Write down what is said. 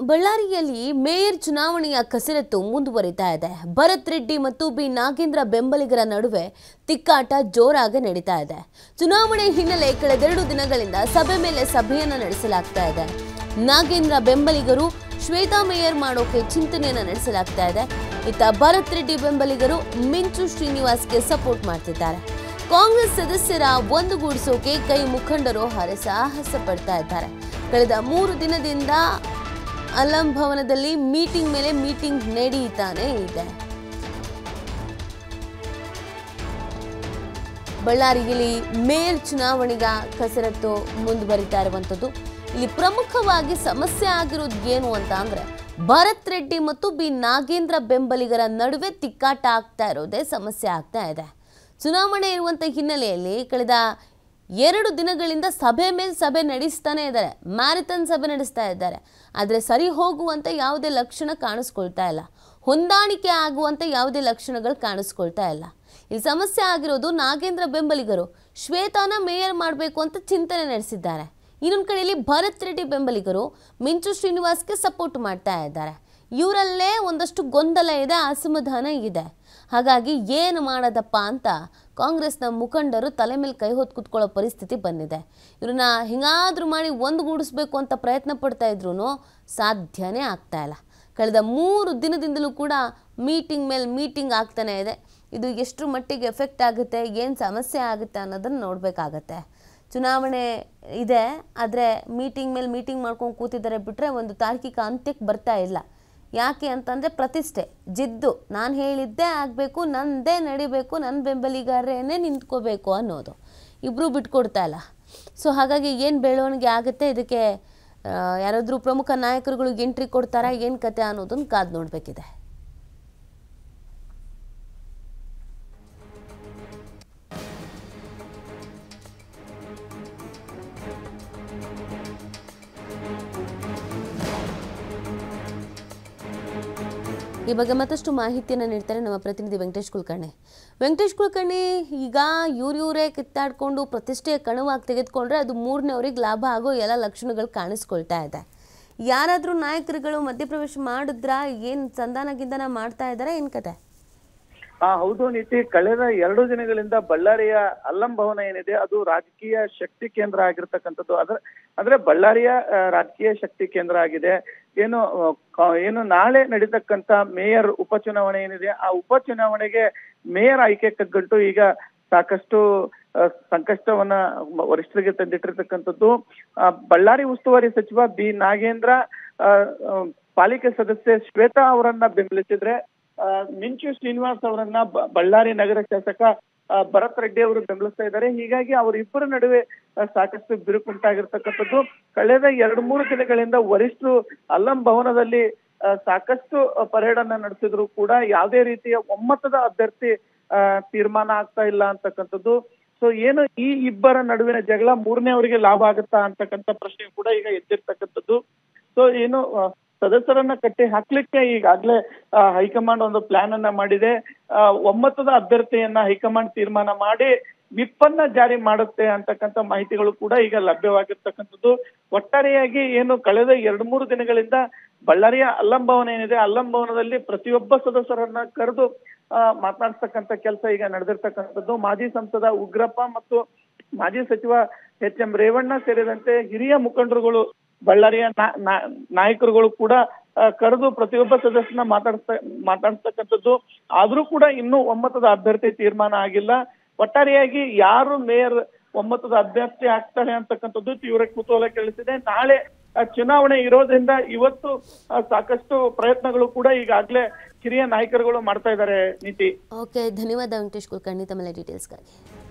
ಬಳ್ಳಾರಿಯಲ್ಲಿ ಮೇಯರ್ ಚುನಾವಣೆಯ ಕಸರತ್ತು ಮುಂದುವರಿತಾ ಇದೆ ಭರತ್ ರೆಡ್ಡಿ ಮತ್ತು ಬಿ ನಾಗೇಂದ್ರ ಬೆಂಬಲಿಗರ ನಡುವೆ ತಿಕ್ಕಾಟ ಜೋರಾಗಿ ನಡೀತಾ ಇದೆ ಚುನಾವಣೆ ಹಿನ್ನೆಲೆ ಕಳೆದೆರಡು ದಿನಗಳಿಂದ ಸಭೆ ಮೇಲೆ ಸಭೆಯನ್ನ ನಡೆಸಲಾಗ್ತಾ ಇದೆ ನಾಗೇಂದ್ರ ಬೆಂಬಲಿಗರು ಶ್ವೇತಾ ಮೇಯರ್ ಮಾಡೋಕೆ ಚಿಂತನೆಯನ್ನ ನಡೆಸಲಾಗ್ತಾ ಇದೆ ಇತ್ತ ಭರತ್ ರೆಡ್ಡಿ ಬೆಂಬಲಿಗರು ಮಿಂಚು ಶ್ರೀನಿವಾಸ್ಗೆ ಸಪೋರ್ಟ್ ಮಾಡ್ತಿದ್ದಾರೆ ಕಾಂಗ್ರೆಸ್ ಸದಸ್ಯರ ಒಂದುಗೂಡಿಸೋಕೆ ಕೈ ಮುಖಂಡರು ಹರಸಾಹಸ ಪಡ್ತಾ ಇದ್ದಾರೆ ಕಳೆದ ಮೂರು ದಿನದಿಂದ ಅಲಂ ಭವನದಲ್ಲಿ ಮೀಟಿಂಗ್ ಮೇಲೆ ಮೀಟಿಂಗ್ ನಡೀತಾನೆ ಇದೆ ಬಳ್ಳಾರಿಯಲ್ಲಿ ಮೇಯರ್ ಚುನಾವಣೆಗ ಕಸರತ್ತು ಮುಂದುವರಿತಾ ಇರುವಂಥದ್ದು ಇಲ್ಲಿ ಪ್ರಮುಖವಾಗಿ ಸಮಸ್ಯೆ ಆಗಿರೋದು ಏನು ಅಂತ ಅಂದ್ರೆ ಭರತ್ ರೆಡ್ಡಿ ಮತ್ತು ಬಿ ನಾಗೇಂದ್ರ ಬೆಂಬಲಿಗರ ನಡುವೆ ತಿಕ್ಕಾಟ ಆಗ್ತಾ ಇರೋದೇ ಸಮಸ್ಯೆ ಆಗ್ತಾ ಇದೆ ಚುನಾವಣೆ ಇರುವಂಥ ಹಿನ್ನೆಲೆಯಲ್ಲಿ ಕಳೆದ ಎರಡು ದಿನಗಳಿಂದ ಸಭೆ ಮೇಲೆ ಸಭೆ ನಡೆಸ್ತಾನೆ ಇದ್ದಾರೆ ಮ್ಯಾರಥಾನ್ ಸಭೆ ನಡೆಸ್ತಾ ಇದ್ದಾರೆ ಆದರೆ ಸರಿ ಹೋಗುವಂಥ ಯಾವುದೇ ಲಕ್ಷಣ ಕಾಣಿಸ್ಕೊಳ್ತಾ ಇಲ್ಲ ಹೊಂದಾಣಿಕೆ ಆಗುವಂಥ ಯಾವುದೇ ಲಕ್ಷಣಗಳು ಕಾಣಿಸ್ಕೊಳ್ತಾ ಇಲ್ಲ ಇಲ್ಲಿ ಸಮಸ್ಯೆ ಆಗಿರೋದು ನಾಗೇಂದ್ರ ಬೆಂಬಲಿಗರು ಶ್ವೇತಾನ ಮೇಯರ್ ಮಾಡಬೇಕು ಅಂತ ಚಿಂತನೆ ನಡೆಸಿದ್ದಾರೆ ಇನ್ನೊಂದು ಕಡೆಯಲ್ಲಿ ಭರತ್ ರೆಡ್ಡಿ ಬೆಂಬಲಿಗರು ಮಿಂಚು ಶ್ರೀನಿವಾಸ್ಗೆ ಸಪೋರ್ಟ್ ಮಾಡ್ತಾ ಇದ್ದಾರೆ ಇವರಲ್ಲೇ ಒಂದಷ್ಟು ಗೊಂದಲ ಇದೆ ಅಸಮಾಧಾನ ಇದೆ ಹಾಗಾಗಿ ಏನು ಮಾಡೋದಪ್ಪ ಅಂತ ಕಾಂಗ್ರೆಸ್ನ ಮುಖಂಡರು ತಲೆ ಮೇಲೆ ಕೈ ಹೊತ್ತು ಕುತ್ಕೊಳ್ಳೋ ಪರಿಸ್ಥಿತಿ ಬಂದಿದೆ ಇವ್ರನ್ನ ಹಿಂಗಾದ್ರೂ ಮಾಡಿ ಒಂದುಗೂಡಿಸ್ಬೇಕು ಅಂತ ಪ್ರಯತ್ನ ಪಡ್ತಾ ಇದ್ರು ಸಾಧ್ಯನೇ ಆಗ್ತಾ ಇಲ್ಲ ಕಳೆದ ಮೂರು ದಿನದಿಂದಲೂ ಕೂಡ ಮೀಟಿಂಗ್ ಮೇಲೆ ಮೀಟಿಂಗ್ ಆಗ್ತಾನೆ ಇದೆ ಇದು ಎಷ್ಟು ಮಟ್ಟಿಗೆ ಎಫೆಕ್ಟ್ ಆಗುತ್ತೆ ಏನು ಸಮಸ್ಯೆ ಆಗುತ್ತೆ ಅನ್ನೋದನ್ನು ನೋಡಬೇಕಾಗತ್ತೆ ಚುನಾವಣೆ ಇದೆ ಆದರೆ ಮೀಟಿಂಗ್ ಮೇಲೆ ಮೀಟಿಂಗ್ ಮಾಡ್ಕೊಂಡು ಕೂತಿದ್ದಾರೆ ಬಿಟ್ಟರೆ ಒಂದು ತಾರ್ಕಿಕ ಅಂತ್ಯಕ್ಕೆ ಬರ್ತಾ ಇಲ್ಲ ಯಾಕೆ ಅಂತಂದರೆ ಪ್ರತಿಷ್ಠೆ ಜಿದ್ದು ನಾನು ಹೇಳಿದ್ದೇ ಆಗಬೇಕು ನನ್ನದೇ ನಡಿಬೇಕು ನನ್ನ ಬೆಂಬಲಿಗಾರನೇ ನಿಂತ್ಕೋಬೇಕು ಅನ್ನೋದು ಇಬ್ಬರೂ ಬಿಟ್ಕೊಡ್ತಾ ಇಲ್ಲ ಸೊ ಹಾಗಾಗಿ ಏನು ಬೆಳವಣಿಗೆ ಆಗುತ್ತೆ ಇದಕ್ಕೆ ಆ, ಯಾರಾದರೂ ಪ್ರಮುಖ ನಾಯಕರುಗಳಿಗೆ ಎಂಟ್ರಿ ಕೊಡ್ತಾರಾ ಏನು ಕತೆ ಅನ್ನೋದನ್ನು ಕಾದು ನೋಡಬೇಕಿದೆ ಈ ಬಗ್ಗೆ ಮತ್ತಷ್ಟು ಮಾಹಿತಿಯನ್ನು ನೀಡ್ತಾರೆ ನಮ್ಮ ಪ್ರತಿನಿಧಿ ವೆಂಕಟೇಶ್ ಕುಲಕರ್ಣಿ ವೆಂಕಟೇಶ್ ಕುಲಕರ್ಣಿ ಈಗ ಇವ್ರು ಇವರೇ ಕಿತ್ತಾಡ್ಕೊಂಡು ಪ್ರತಿಷ್ಠೆಯ ಕಣವಾಗಿ ತೆಗೆದುಕೊಂಡ್ರೆ ಅದು ಮೂರನೇವ್ರಿಗೆ ಲಾಭ ಆಗೋ ಎಲ್ಲ ಲಕ್ಷಣಗಳು ಕಾಣಿಸ್ಕೊಳ್ತಾ ಇದೆ ಯಾರಾದರೂ ನಾಯಕರುಗಳು ಮಧ್ಯಪ್ರವೇಶ ಮಾಡಿದ್ರಾ ಏನು ಸಂಧಾನ ಗಿಂಧಾನ ಮಾಡ್ತಾ ಇದ್ದಾರಾ ಏನು ಕತೆ ಆ ಹೌದು ನೀತಿ ಕಳೆದ ಎರಡು ದಿನಗಳಿಂದ ಬಳ್ಳಾರಿಯ ಅಲ್ಲಂ ಭವನ ಏನಿದೆ ಅದು ರಾಜಕೀಯ ಶಕ್ತಿ ಕೇಂದ್ರ ಆಗಿರ್ತಕ್ಕಂಥದ್ದು ಅದ್ರ ಅಂದ್ರೆ ಬಳ್ಳಾರಿಯ ಆ, ರಾಜಕೀಯ ಶಕ್ತಿ ಕೇಂದ್ರ ಆಗಿದೆ ಏನು ಆ, ಕಾ- ಏನು ನಾಳೆ ನಡೀತಕ್ಕಂತ ಮೇಯರ್ ಉಪಚುನಾವಣೆ ಏನಿದೆ ಆ ಉಪಚುನಾವಣೆಗೆ ಮೇಯರ್ ಆಯ್ಕೆ ಕಗ್ಗಂಟು ಈಗ ಸಾಕಷ್ಟು ಆ, ಸಂಕಷ್ಟವನ್ನ ಮ- ವರಿಷ್ಠರಿಗೆ ತಂದಿಟ್ಟಿರ್ತಕ್ಕಂಥದ್ದು ಆ, ಬಳ್ಳಾರಿ ಉಸ್ತುವಾರಿ ಸಚಿವ ಬಿ ನಾಗೇಂದ್ರ ಆ, ಆ, ಪಾಲಿಕೆ ಸದಸ್ಯೆ ಶ್ವೇತಾ ಅವರನ್ನ ಬೆಂಬಲಿಸಿದ್ರೆ ಆ, ಮಿಂಚು ಶ್ರೀನಿವಾಸ್ ಅವರನ್ನ ಬ- ಬಳ್ಳಾರಿ ನಗರ ಶಾಸಕ ಆ, ಭರತ್ ರೆಡ್ಡಿ ಅವರು ಬೆಂಬಲಿಸ್ತಾ ಇದ್ದಾರೆ ಹೀಗಾಗಿ ಅವರಿಬ್ಬರ ನಡುವೆ ಆ, ಸಾಕಷ್ಟು ಬಿರುಕುಂಟಾಗಿರ್ತಕ್ಕಂಥದ್ದು ಕಳೆದ ಎರಡು ಮೂರು ದಿನಗಳಿಂದ ವರಿಷ್ಠರು ಅಲ್ಲಂ ಭವನದಲ್ಲಿ ಆ, ಸಾಕಷ್ಟು ಪರೇಡ್ ಅನ್ನ ನಡೆಸಿದ್ರು ಕೂಡ ಯಾವುದೇ ರೀತಿಯ ಒಮ್ಮತದ ಅಭ್ಯರ್ಥಿ ಆ, ತೀರ್ಮಾನ ಆಗ್ತಾ ಇಲ್ಲ ಅಂತಕ್ಕಂಥದ್ದು ಸೊ ಏನು ಈ ಇಬ್ಬರ ನಡುವಿನ ಜಗಳ ಮೂರನೇ ಅವರಿಗೆ ಲಾಭ ಆಗುತ್ತಾ ಅಂತಕ್ಕಂಥ ಪ್ರಶ್ನೆ ಕೂಡ ಈಗ ಎದ್ದಿರ್ತಕ್ಕಂಥದ್ದು ಸೊ ಏನು ಆ, ಸದಸ್ಯರನ್ನ ಕಟ್ಟಿ ಹಾಕ್ಲಿಕ್ಕೆ ಈಗಾಗ್ಲೇ ಆ, ಹೈಕಮಾಂಡ್ ಒಂದು ಪ್ಲಾನ್ ಅನ್ನ ಮಾಡಿದೆ ಆ, ಒಮ್ಮತದ ಅಭ್ಯರ್ಥಿಯನ್ನ ಹೈಕಮಾಂಡ್ ತೀರ್ಮಾನ ಮಾಡಿ ವಿಪ್ಪನ್ನ ಜಾರಿ ಮಾಡುತ್ತೆ ಅಂತಕ್ಕಂಥ ಮಾಹಿತಿಗಳು ಕೂಡ ಈಗ ಲಭ್ಯವಾಗಿರ್ತಕ್ಕಂಥದ್ದು ಒಟ್ಟಾರೆಯಾಗಿ ಏನು ಕಳೆದ ಎರಡು ಮೂರು ದಿನಗಳಿಂದ ಬಳ್ಳಾರಿಯ ಅಲ್ಲಂ ಭವನ ಏನಿದೆ ಅಲ್ಲಂ ಭವನದಲ್ಲಿ ಪ್ರತಿಯೊಬ್ಬ ಸದಸ್ಯರನ್ನ ಕರೆದು ಆ, ಮಾತನಾಡ್ತಕ್ಕಂಥ ಕೆಲಸ ಈಗ ನಡೆದಿರ್ತಕ್ಕಂಥದ್ದು ಮಾಜಿ ಸಂಸದ ಉಗ್ರಪ್ಪ ಮತ್ತು ಮಾಜಿ ಸಚಿವ ಎಚ್ ಎಂ ರೇವಣ್ಣ ಸೇರಿದಂತೆ ಹಿರಿಯ ಮುಖಂಡರುಗಳು ಬಳ್ಳಾರಿಯ ನಾ- ನಾ- ನಾಯಕರುಗಳು ಕೂಡ ಆ, ಕರೆದು ಪ್ರತಿಯೊಬ್ಬ ಸದಸ್ಯನ ಮಾತಾಡ್ತ ಮಾತಾಡ್ತಕ್ಕಂಥದ್ದು ಆದ್ರೂ ಕೂಡ ಇನ್ನೂ ಒಮ್ಮತದ ಅಭ್ಯರ್ಥಿ ತೀರ್ಮಾನ ಆಗಿಲ್ಲ ಒಟ್ಟಾರೆಯಾಗಿ ಯಾರು ಮೇಯರ್ ಒಮ್ಮತದ ಅಭ್ಯರ್ಥಿ ಆಗ್ತಾರೆ ಅಂತಕ್ಕಂಥದ್ದು ತೀವ್ರ ಕುತೂಹಲ ಕೇಳಿಸಿದೆ ನಾಳೆ ಆ, ಚುನಾವಣೆ ಇರೋದ್ರಿಂದ ಇವತ್ತು ಆ, ಸಾಕಷ್ಟು ಪ್ರಯತ್ನಗಳು ಕೂಡ ಈಗಾಗ್ಲೇ ಹಿರಿಯ ನಾಯಕರುಗಳು ಮಾಡ್ತಾ ಇದ್ದಾರೆ ನೀತಿ ಓಕೆ ಧನ್ಯವಾದ ವೆಂಕಟೇಶ್ ಕುಲಕರ್ಣಿ ತಮ್ಮೆಲ್ಲ ಡೀಟೇಲ್ಸ್ಗಾಗಿ